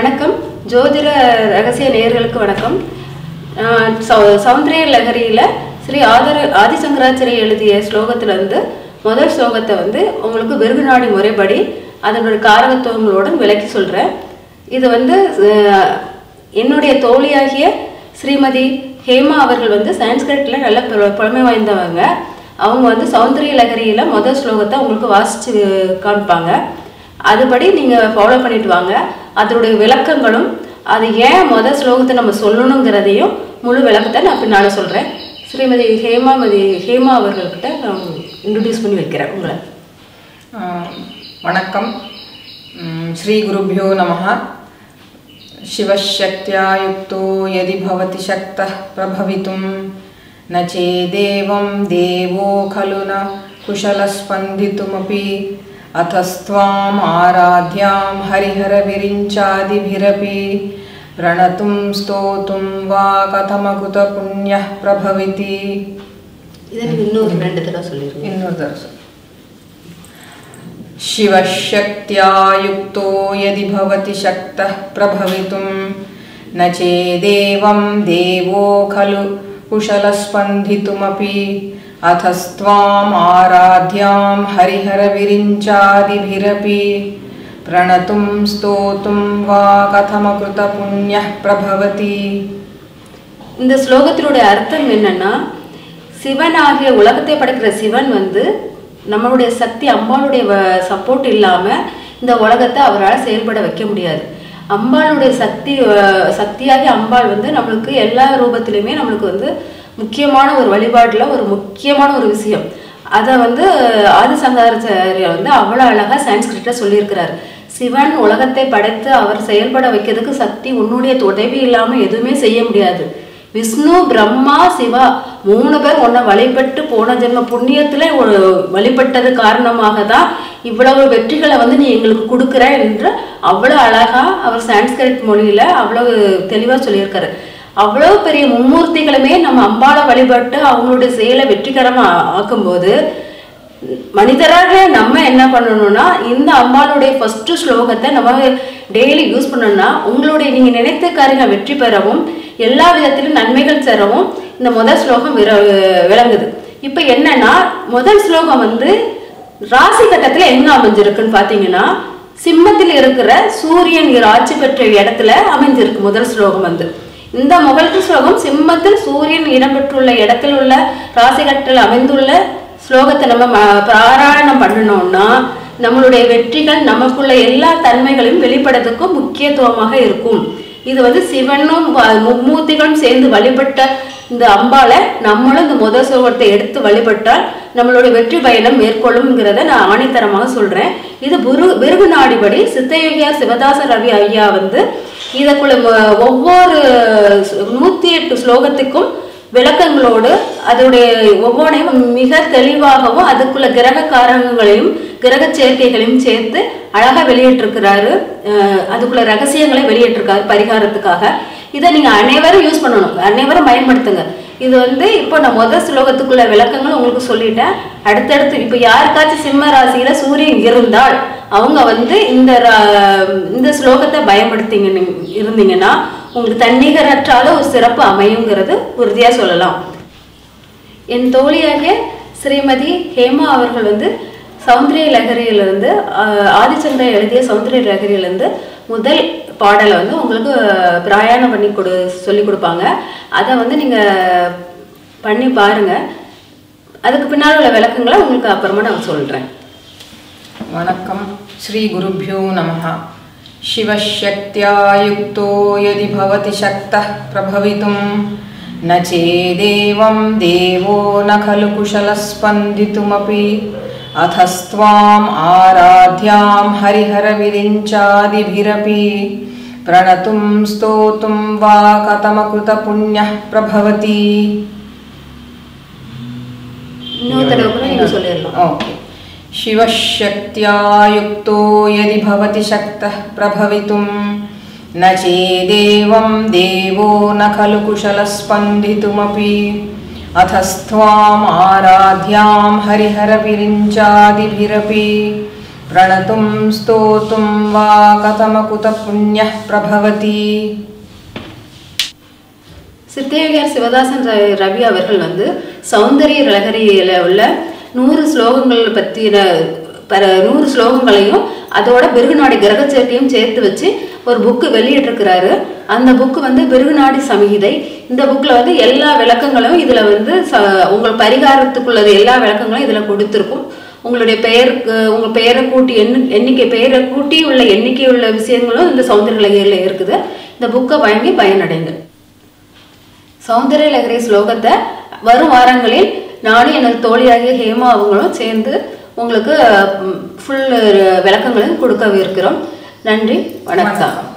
வணக்கம் ஜோதிட ரகசிய நேயர்களுக்கு வணக்கம் நான் சௌ- சௌந்தரிய லகரியில் ஸ்ரீ ஆதர ஆதிசங்கராச்சாரிய எழுதிய ஸ்லோகத்துல இருந்து முதல் ஸ்லோகத்தை வந்து உங்களுக்கு விருகுநாடி முறைப்படி அதனுடைய காரகத்துவங்களுடன் விளக்கி சொல்கிறேன் இது வந்து அஹ், என்னுடைய தோழியாகிய ஸ்ரீமதி ஹேமா அவர்கள் வந்து சான்ஸ்கிரிட்டில் நல்ல புல- புலமை வாய்ந்தவங்க அவங்க வந்து சௌந்தரிய லகரியில் முதல் ஸ்லோகத்தை உங்களுக்கு வாசித்து காமிப்பாங்க அதுபடி நீங்கள் ஃபாலோ பண்ணிட்டு வாங்க அதனுடைய விளக்கங்களும் அது ஏன் முதல் ஸ்லோகத்தை நம்ம சொல்லணுங்கிறதையும் முழு விளக்கத்தை நான் பின்னால் சொல்கிறேன் ஸ்ரீமதி ஹேமாமதி ஹேமா அவர்கள்கிட்ட நான் இன்ட்ரடியூஸ் பண்ணி வைக்கிறேன் உங்களை ஆம், வணக்கம் ம், ஸ்ரீகுருभ्यो नमः शिवशक्त्या युक्तो यदि भवति शक्तः प्रभवितुं न चेदेवं देवो खलु न कुशलस्पन्दितुमपि अथस्त्वाम् आराध्यां हरिहरविरिञ्चादिभिरपि प्रणतुं स्तोतुं वा कथमकुतपुण्यः प्रभविति இதை நீங்கள் இன்னொரு ரெண்டு தடவை சொல்லிடுங்க இன்னொரு தடவை சொல்லு. शिवशक्त्या युक्तो यदि भवति शक्तः प्रभवितुं न चेदेवं देवो खलु कुशलस्पन्दितुमपि अथस्त्वाम् आराध्यां हरिहरविरिञ्चादिभिरपि प्रणतुं स्तोतुं वा कथमकृतपुण्यः प्रभवति இந்த ஸ்லோகத்தினுடைய அர்த்தம் என்னன்னா சிவனாகிய உலகத்தை படைக்கிற சிவன் வந்து நம்மளுடைய சக்தி அம்பாளுடைய சப்போர்ட் இல்லாம இந்த உலகத்தை அவரால் செயல்பட வைக்க முடியாது அம்பாளுடைய சக்தி அஹ், சக்தியாகி அம்பாள் வந்து நம்மளுக்கு எல்லா ரூபத்திலுமே நம்மளுக்கு வந்து முக்கியமான ஒரு வழிபாடுல ஒரு முக்கியமான ஒரு விஷயம் அதை வந்து ஆதிசங்கராச்சாரியர் வந்து அவ்வளோ அழகா சான்ஸ்கிரிட்ல சொல்லியிருக்கிறார் சிவன் உலகத்தை படைத்து அவர் செயல்பட வைக்கிறதுக்கு சக்தி உன்னுடைய உதவி இல்லாம எதுவுமே செய்ய முடியாது விஷ்ணு பிரம்மா சிவா மூணு பேர் உன்னை வழிபட்டு போன ஜென்ம புண்ணியத்துல ஒரு வழிபட்டது காரணமாக தான் இவ்வளவு வெற்றிகளை வந்து நீ எங்களுக்கு கொடுக்குற என்று அவ்வளவு அழகா அவர் சான்ஸ்கிரிட் மொழியில அவ்வளவு தெளிவா சொல்லியிருக்காரு அவ்வளவு பெரிய மும்மூர்த்திகளுமே நம்ம அம்பாளை வழிபட்டு அவங்களுடைய செயலை வெற்றிகரமா ஆக்கும்போது மனிதராக நம்ம என்ன பண்ணணும்னா இந்த அம்பாளுடைய ஃபர்ஸ்ட் ஸ்லோகத்தை நம்ம டெய்லி யூஸ் பண்ணோம்னா உங்களுடைய நீங்க நினைத்த காரியங்கள் வெற்றி பெறவும் எல்லா விதத்திலும் நன்மைகள் சேரவும் இந்த முதல் ஸ்லோகம் விர- விளங்குது இப்போ என்னன்னா முதல் ஸ்லோகம் வந்து ராசி கட்டத்துல எங்க அமைஞ்சிருக்குன்னு பாத்தீங்கன்னா சிம்மத்தில் இருக்கிற சூரியன் இரு ஆட்சி பெற்ற இடத்துல அமைஞ்சிருக்கு முதல் ஸ்லோகம் வந்து இந்த முதல் ஸ்லோகம் சிம்மத்தில் சூரியன் இடம்பெற்றுள்ள இடத்தில் உள்ள ராசிகட்டில் அமைந்துள்ள ஸ்லோகத்தை நம்ம ம- பாராயணம் பண்ணணும்னா நம்மளுடைய வெற்றிகள் நமக்குள்ள எல்லா தன்மைகளையும் வெளிப்படுறதுக்கும் முக்கியத்துவமாக இருக்கும் இது வந்து சிவனும் வ- மும்மூர்த்திகளும் சேர்ந்து வழிபட்ட இந்த அம்பாளை நம்மளும் இந்த முதல் ஸ்லோகத்தை எடுத்து வழிபட்டால் நம்மளுடைய வெற்றி பயணம் மேற்கொள்ளும்ங்கிறத நான் ஆணித்தரமாக சொல்றேன் இது புரு பிருகு நாடிபடி சித்தயோகியா சிவதாச ரவி ஐயா வந்து இதற்குள்ள ம- ஒவ்வொரு நூத்தி எட்டு ஸ்லோகத்துக்கும் விளக்கங்களோடு அதோடைய ஒவ்வொன்றையும் மிக தெளிவாகவும் அதுக்குள்ள கிரக காரகங்களையும் கிரக சேர்க்கைகளையும் சேர்த்து அழகா வெளியிட்டிருக்கிறாரு அஹ் அதுக்குள்ள ரகசியங்களை வெளியிட்டிருக்காரு பரிகாரத்துக்காக இதை நீங்க அனைவரும் யூஸ் பண்ணணும் அனைவரும் பயன்படுத்துங்க இது வந்து இப்போ நான் முதல் ஸ்லோகத்துக்குள்ள விளக்கங்கள் உங்களுக்கு சொல்லிட்டேன் அடுத்தடுத்து இப்போ யாருக்காச்சும் சிம்ம ராசியில சூரியன் இருந்தால் அவங்க வந்து இந்த ரா- இந்த ஸ்லோகத்தை பயன்படுத்திங்க நீங்க- இருந்தீங்கன்னா உங்களுக்கு தன்னிகரற்றால ஒரு சிறப்பு அமையுங்கிறது உறுதியா சொல்லலாம் என் தோழியாகிய ஸ்ரீமதி ஹேமா அவர்கள் வந்து சௌந்தரிய லகரியிலிருந்து ஆஹ், ஆதிச்சந்திரா எழுதிய சௌந்தரிய லகரியிலிருந்து முதல் பாடலை வந்து உங்களுக்கு பிராயாணம் பண்ணி கொடு சொல்லி கொடுப்பாங்க அதை வந்து நீங்க பண்ணி பாருங்க அதுக்கு பின்னால் உள்ள விளக்கங்களை உங்களுக்கு அப்புறமா நான் சொல்றேன் वणकं श्रीगुरुभ्यो नमः शिवशक्त्या युक्तो यदि भवति शक्तः प्रभवितुं न चेदेवं देवो न खलु कुशलस्पन्दितुमपि अथस्त्वाम् आराध्यां हरिहरविरिञ्चादिभिरपि प्रणतुं स्तोतुं वा कथमकृतपुण्यः प्रभवति இன்னொரு தடவை கூட நீங்க சொல்லிடலாம் ओके शिवशक्त्या युक्तो यदि भवति शक्तः प्रभवितुं न चेदेवं देवो न खलु कुशलस्पन्दितुमपि अथस्त्वाम् आराध्यां हरिहरविरिञ्चादिभिरपि प्रणतुं स्तोतुं वा कथमकुतपुण्यः प्रभवति சித்தேவியார் சிவதாசன் ர- ரவி அவர்கள் வந்து சௌந்தரிய லகரியில உள்ள நூறு ஸ்லோகங்கள் பற்றின பர நூறு ஸ்லோகங்களையும் அதோட பிருகுநாடி கிரகச்சேட்டையும் சேர்த்து வச்சு ஒரு புக்கு வெளியிட்டிருக்கிறாரு அந்த புக்கு வந்து பிருகுநாடி சமீதை இந்த புக்கில் வந்து எல்லா விளக்கங்களும் இதில் வந்து ச உங்கள் பரிகாரத்துக்குள்ளது எல்லா விளக்கங்களும் இதில் கொடுத்துருக்கும் உங்களுடைய பெயருக்கு உங்கள் பெயரை கூட்டி எண்ணு எண்ணிக்கை பெயரை கூட்டி உள்ள எண்ணிக்கை உள்ள விஷயங்களும் இந்த சௌந்தரிய லகரியில் இருக்குது இந்த புக்கை வாங்கி பயனடைங்க சௌந்தரிய லகரி ஸ்லோகத்தை வரும் வாரங்களில் நானும் எனது தோழியாகிய ஹேமா அவங்களும் சேர்ந்து உங்களுக்கு ஃபுல் விளக்கங்களையும் கொடுக்க இருக்கிறோம் நன்றி வணக்கம்